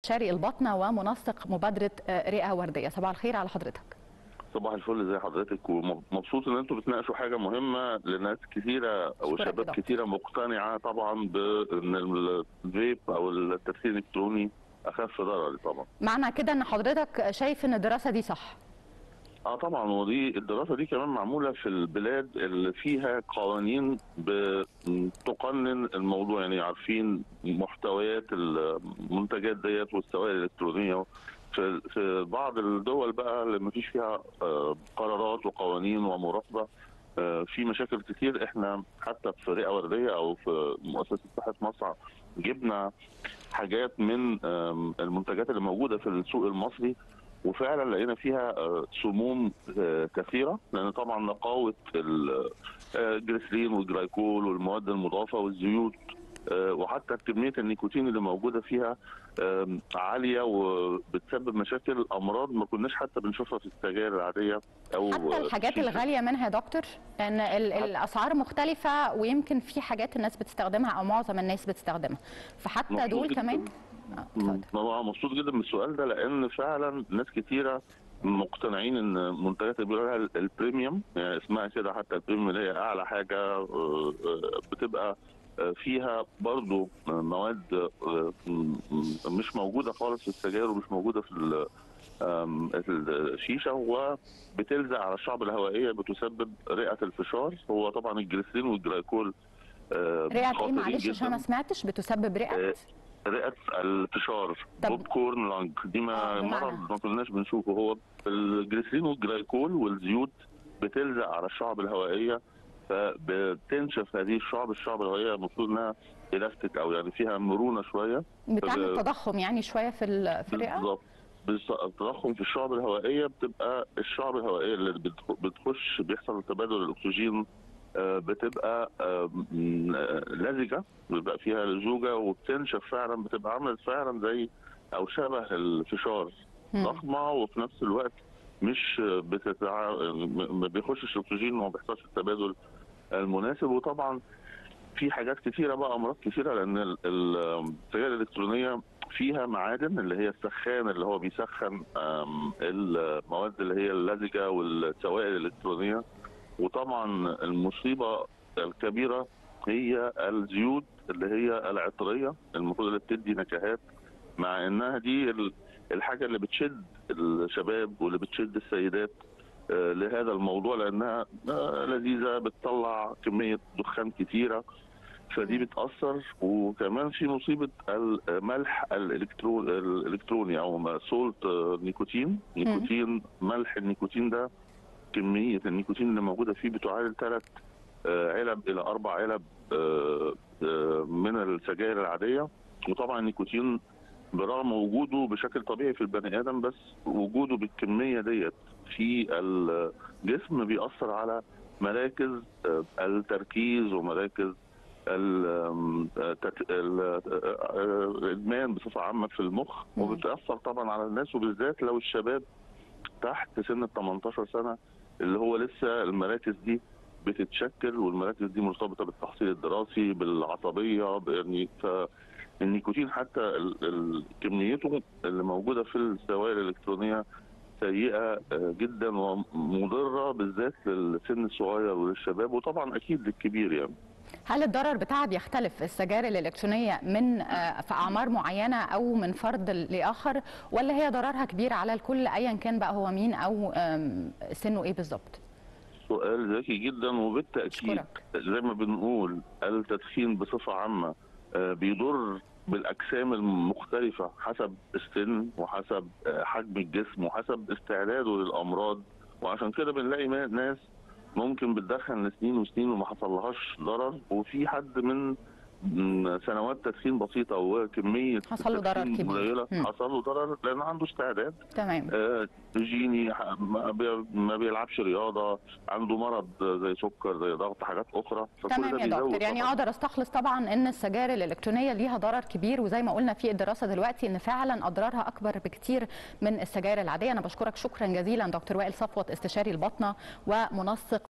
استشاري البطنه ومنسق مبادره رئه ورديه صباح الخير على حضرتك صباح الفل زي حضرتك ومبسوط ان انتم بتناقشوا حاجه مهمه لناس كثيره وشباب كثيره مقتنعه طبعا بان الفيب او التدخين الالكتروني اخف ضرر طبعا معنى كده ان حضرتك شايف ان الدراسه دي صح اه طبعا ودي الدراسه دي كمان معموله في البلاد اللي فيها قوانين بتقنن الموضوع يعني عارفين محتويات المنتجات ديت والسوائل الالكترونيه في في بعض الدول بقى اللي ما فيش فيها قرارات وقوانين ومراقبه في مشاكل كتير احنا حتى في رئه ورديه او في مؤسسه صحه مصر جبنا حاجات من المنتجات اللي موجوده في السوق المصري وفعلا لقينا فيها سموم كثيره لان طبعا نقاوه الجليسرين والجلايكول والمواد المضافه والزيوت وحتى كميه النيكوتين اللي موجوده فيها عاليه وبتسبب مشاكل امراض ما كناش حتى بنشوفها في السجاير العاديه او حتى الحاجات الغاليه منها يا دكتور لان الاسعار مختلفه ويمكن في حاجات الناس بتستخدمها او معظم الناس بتستخدمها فحتى دول كمان اه مبسوط جدا من السؤال ده لان فعلا ناس كتيره مقتنعين ان منتجات اللي بيقولوا لها البريميوم يعني اسمها كده حتى البريميوم اللي هي اعلى حاجه بتبقى فيها برضو مواد مش موجوده خالص في السجاير ومش موجوده في الشيشه وبتلزق على الشعب الهوائيه بتسبب رئه الفشار هو طبعا الجليسرين والجلايكول رئه ايه معلش عشان ما سمعتش بتسبب رئه رئه الفشار بوب كورن لانج دي ما مرض ما كناش بنشوفه هو الجليسرين والجلايكول والزيوت بتلزق على الشعب الهوائيه فبتنشف هذه الشعب الشعب الهوائيه المفروض انها الاستيك او يعني فيها مرونه شويه بتعمل تضخم يعني شويه في في الرئه بالظبط التضخم في الشعب الهوائيه بتبقى الشعب الهوائيه اللي بتخش بيحصل تبادل الاكسجين بتبقى لزجه بيبقى فيها لزوجه وبتنشف فعلا بتبقى عامله فعلا زي او شبه الفشار ضخمه وفي نفس الوقت مش بتتع... ما بيخشش الاكسجين وما بيحصلش التبادل المناسب وطبعا في حاجات كثيره بقى امراض كثيره لان السجائر الالكترونيه فيها معادن اللي هي السخان اللي هو بيسخن المواد اللي هي اللزجه والسوائل الالكترونيه وطبعا المصيبه الكبيره هي الزيوت اللي هي العطريه المفروض اللي بتدي نكهات مع انها دي الحاجه اللي بتشد الشباب واللي بتشد السيدات لهذا الموضوع لانها لذيذه بتطلع كميه دخان كتيره فدي بتاثر وكمان في مصيبه الملح الالكترون الالكتروني او سولت نيكوتين نيكوتين ملح النيكوتين ده كميه النيكوتين اللي موجوده فيه بتعادل ثلاث علب الى اربع علب من السجاير العاديه وطبعا النيكوتين برغم وجوده بشكل طبيعي في البني ادم بس وجوده بالكميه ديت في الجسم بيأثر على مراكز التركيز ومراكز الادمان بصفه عامه في المخ وبتاثر طبعا على الناس وبالذات لو الشباب تحت سن ال 18 سنه اللي هو لسه المراكز دي بتتشكل والمراكز دي مرتبطه بالتحصيل الدراسي بالعصبيه يعني فالنيكوتين حتى كميته اللي موجوده في السوائل الالكترونيه سيئه جدا ومضره بالذات للسن الصغير وللشباب وطبعا اكيد للكبير يعني هل الضرر بتاعها بيختلف السجائر الالكترونيه من في اعمار معينه او من فرد لاخر ولا هي ضررها كبير على الكل ايا كان بقى هو مين او سنه ايه بالظبط؟ سؤال ذكي جدا وبالتاكيد أشكرك. زي ما بنقول التدخين بصفه عامه بيضر بالاجسام المختلفه حسب السن وحسب حجم الجسم وحسب استعداده للامراض وعشان كده بنلاقي ناس ممكن بتدخن لسنين وسنين وما حصلهاش ضرر وفي حد من سنوات تدخين بسيطه وكميه حصل له ضرر كبير قليله حصل له ضرر لان عنده استعداد تمام آه جيني ما بيلعبش رياضه عنده مرض زي سكر زي ضغط حاجات اخرى تمام يا دكتور يعني اقدر استخلص طبعا ان السجائر الالكترونيه ليها ضرر كبير وزي ما قلنا في الدراسه دلوقتي ان فعلا اضرارها اكبر بكتير من السجائر العاديه انا بشكرك شكرا جزيلا دكتور وائل صفوت استشاري البطنه ومنسق